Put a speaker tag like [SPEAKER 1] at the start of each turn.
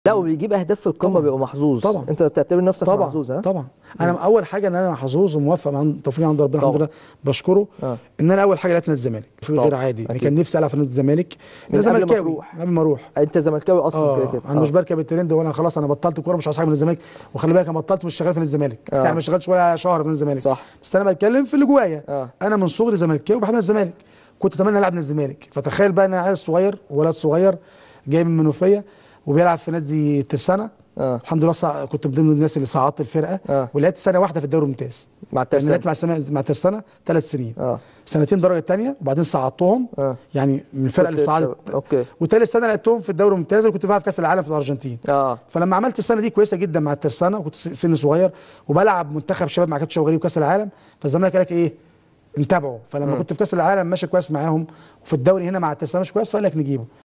[SPEAKER 1] لا وبيجيب اهداف في القمه
[SPEAKER 2] طبعاً.
[SPEAKER 1] بيبقى محظوظ
[SPEAKER 2] طبعاً.
[SPEAKER 1] انت بتعتبر نفسك
[SPEAKER 2] طبعا
[SPEAKER 1] محظوظ ها
[SPEAKER 2] طبعا انا اول حاجه ان انا محظوظ وموفق عن توفيق عند ربنا الحمد
[SPEAKER 1] طبعاً.
[SPEAKER 2] لله بشكره
[SPEAKER 1] آه.
[SPEAKER 2] ان انا اول حاجه لعبت نادي الزمالك في
[SPEAKER 1] طبعاً.
[SPEAKER 2] غير عادي يعني
[SPEAKER 1] أكيد.
[SPEAKER 2] كان نفسي العب في نادي الزمالك
[SPEAKER 1] من
[SPEAKER 2] أنا
[SPEAKER 1] قبل ما
[SPEAKER 2] زملكاوي،
[SPEAKER 1] تروح.
[SPEAKER 2] قبل ما اروح
[SPEAKER 1] انت زملكاوي اصلا كده
[SPEAKER 2] اه
[SPEAKER 1] كده
[SPEAKER 2] انا مش بركب الترند وانا خلاص انا بطلت كوره مش عايز حاجه من الزمالك وخلي بالك انا بطلت مش شغال في نادي الزمالك
[SPEAKER 1] آه.
[SPEAKER 2] يعني مش شغالش ولا شهر في نادي الزمالك
[SPEAKER 1] صح.
[SPEAKER 2] بس انا بتكلم في اللي جوايا
[SPEAKER 1] آه.
[SPEAKER 2] انا من صغري زملكاوي وبحب نادي الزمالك كنت اتمنى العب نادي الزمالك فتخيل بقى ان انا عيل صغير ولد صغير جاي من المنوفيه وبيلعب في نادي ترسانه
[SPEAKER 1] اه
[SPEAKER 2] الحمد لله صع... كنت من ضمن الناس اللي صعدت الفرقه
[SPEAKER 1] آه.
[SPEAKER 2] ولعبت سنه واحده في الدوري الممتاز
[SPEAKER 1] مع
[SPEAKER 2] يعني
[SPEAKER 1] الترسانة
[SPEAKER 2] لعبت مع سما... مع ترسانه ثلاث سنين
[SPEAKER 1] اه
[SPEAKER 2] سنتين درجه ثانيه وبعدين صعدتهم
[SPEAKER 1] اه
[SPEAKER 2] يعني من الفرقه اللي
[SPEAKER 1] كنت
[SPEAKER 2] صعدت
[SPEAKER 1] بسبب- اوكي
[SPEAKER 2] وثالث سنه لعبتهم في الدوري الممتاز اللي كنت بلعب في كاس العالم في الارجنتين
[SPEAKER 1] اه
[SPEAKER 2] فلما عملت السنه دي كويسه جدا مع الترسانه وكنت س- سن صغير وبلعب منتخب شباب مع كابتن شوقي وكاس العالم فالزمالك قال لك ايه نتابعه فلما
[SPEAKER 1] مم.
[SPEAKER 2] كنت في كاس العالم ماشي كويس معاهم وفي الدوري هنا مع الترسانه مش كويس فقال لك نجيبه